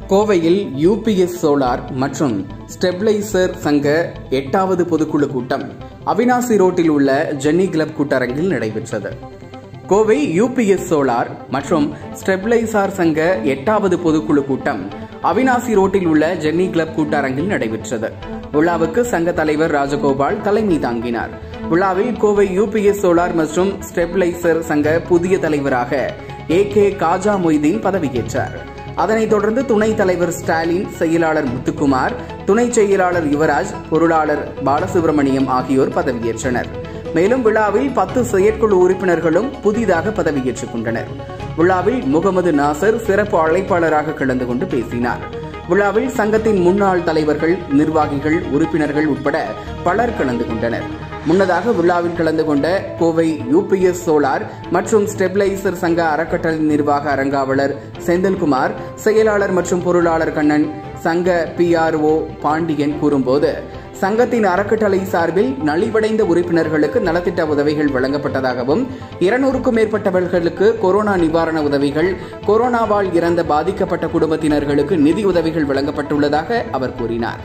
கோவையில் UPS solar மற்றும் stabiliser சங்க எட்டாவது பொதுக்குழு கூட்டம் அவினாசி ரோட்டில் உள்ள ஜென்னி கிளப் கூட்டரங்கில் நடைபெற்றது கோவை யூபிஎஸ் சோலார் மற்றும் ஸ்டெபிளைசார் சங்க எட்டாவது பொதுக்குழு கூட்டம் அவினாசி ரோட்டில் உள்ள ஜென்னி கிளப் கூட்டரங்கில் நடைபெற்றது விழாவுக்கு சங்க தலைவர் ராஜகோபால் தலைமை தாங்கினார் விழாவில் கோவை யூபிஎஸ் சோலார் மற்றும் ஸ்டெபிளைசர் சங்க புதிய தலைவராக ஏ கே காஜா மொய்தீன் பதவியேற்றார் அதனைத் தொடர்ந்து துணைத் தலைவர் ஸ்டாலின் செயலாளர் முத்துக்குமார் துணை செயலாளர் யுவராஜ் பொருளாளர் பாலசுப்ரமணியம் ஆகியோர் பதவியேற்றனர் மேலும் விழாவில் பத்து செயற்குழு உறுப்பினர்களும் புதிதாக பதவியேற்றுக் கொண்டனர் விழாவில் முகமது நாசர் சிறப்பு அழைப்பாளராக கலந்து கொண்டு பேசினார் விழாவில் சங்கத்தின் முன்னாள் தலைவர்கள் நிர்வாகிகள் உறுப்பினர்கள் உட்பட பலர் கலந்து கொண்டனர் முன்னதாக விழாவில் கலந்து கொண்ட கோவை யூபிஎஸ் சோலார் மற்றும் ஸ்டெபிளைசர் சங்க அறக்கட்டளை நிர்வாக அரங்காவலர் செந்தில்குமார் செயலாளர் மற்றும் பொருளாளர் கண்ணன் சங்க பிஆர்ஓ பாண்டியன் கூறும்போது சங்கத்தின் அறக்கட்டளை சார்பில் நலிவடைந்த உறுப்பினர்களுக்கு நலத்திட்ட உதவிகள் வழங்கப்பட்டதாகவும் இருநூறுக்கும் மேற்பட்டவர்களுக்கு கொரோனா நிவாரண உதவிகள் கொரோனாவால் இறந்த பாதிக்கப்பட்ட குடும்பத்தினர்களுக்கு நிதி உதவிகள் வழங்கப்பட்டுள்ளதாக அவர் கூறினார்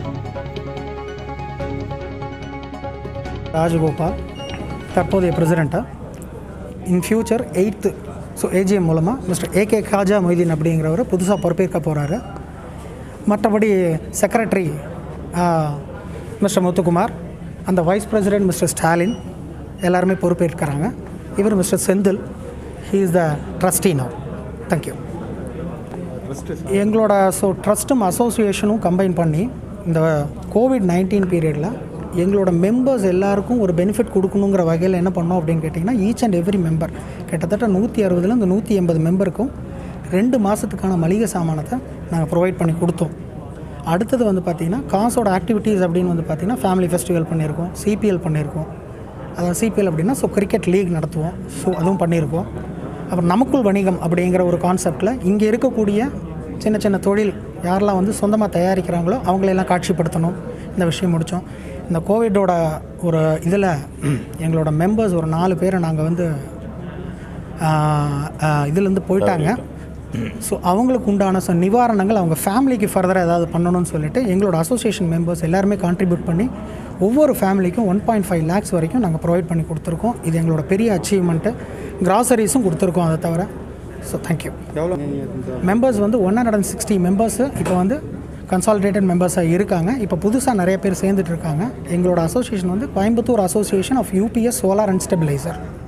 ராஜகோபால் தற்போதைய பிரசிடெண்ட்டாக in future eighth so AGM மூலமாக மிஸ்டர் ஏகே காஜா மொய்தீன் அப்படிங்கிறவர் புதுசாக பொறுப்பேற்க போகிறாரு மற்றபடி செக்ரட்டரி மிஸ்டர் முத்துக்குமார் அந்த வைஸ் பிரசிடென்ட் மிஸ்டர் ஸ்டாலின் எல்லாருமே பொறுப்பேற்கிறாங்க இவர் mister Senthil he is the trustee now thank you எங்களோட ஸோ ட்ரஸ்ட்டும் அசோசியேஷனும் கம்பைன் பண்ணி இந்த கோவிட் நைன்டீன் பீரியடில் எங்களோட மெம்பர்ஸ் எல்லாருக்கும் ஒரு பெனிஃபிட் கொடுக்கணுங்கிற வகையில் என்ன பண்ணோம் அப்படின்னு கேட்டிங்கன்னா ஈச் அண்ட் எவ்ரி மெம்பர் கிட்டத்தட்ட நூற்றி அறுபதுலேருந்து நூற்றி எண்பது மெம்பருக்கும் ரெண்டு மாதத்துக்கான மளிகை சாமானத்தை நாங்கள் ப்ரொவைட் பண்ணி கொடுத்தோம் அடுத்தது வந்து பார்த்திங்கன்னா காசோட ஆக்டிவிட்டீஸ் அப்படின்னு வந்து பார்த்திங்கன்னா ஃபேமிலி ஃபெஸ்டிவல் பண்ணியிருக்கோம் சிபிஎல் பண்ணியிருக்கோம் அதாவது சிபிஎல் அப்படின்னா ஸோ கிரிக்கெட் லீக் நடத்துவோம் ஸோ அதுவும் பண்ணியிருக்கோம் அப்புறம் நமக்குள் வணிகம் அப்படிங்கிற ஒரு கான்செப்டில் இங்கே இருக்கக்கூடிய சின்ன சின்ன தொழில் யாரெல்லாம் வந்து சொந்தமாக தயாரிக்கிறாங்களோ அவங்களெல்லாம் காட்சிப்படுத்தணும் இந்த விஷயம் முடித்தோம் இந்த கோவிடோட ஒரு இதில் எங்களோட மெம்பர்ஸ் ஒரு நாலு பேரை நாங்கள் வந்து இதுலேருந்து போயிட்டாங்க ஸோ அவங்களுக்கு உண்டான ச நிவாரணங்கள் அவங்க ஃபேமிலிக்கு ஃபர்தராக ஏதாவது பண்ணணும்னு சொல்லிட்டு எங்களோட அசோசியேஷன் மெம்பர்ஸ் எல்லாருமே கான்ட்ரிபியூட் பண்ணி ஒவ்வொரு ஃபேமிலிக்கும் ஒன் பாயிண்ட் ஃபைவ் லேக்ஸ் வரைக்கும் நாங்கள் ப்ரொவைட் பண்ணி கொடுத்துருக்கோம் இது எங்களோட பெரிய அச்சீவ்மெண்ட்டு கிராசரிஸும் கொடுத்துருக்கோம் அதை தவிர ஸோ தேங்க்யூ மெம்பர்ஸ் வந்து one hundred and sixty members இப்போ வந்து கன்சாலிடேட்டட் மெம்பர்ஸாக இருக்காங்க இப்போ புதுசாக நிறைய பேர் சேர்ந்துட்டு இருக்காங்க எங்களோட அசோசியேஷன் வந்து Coimbatore association of UPS solar and stabiliser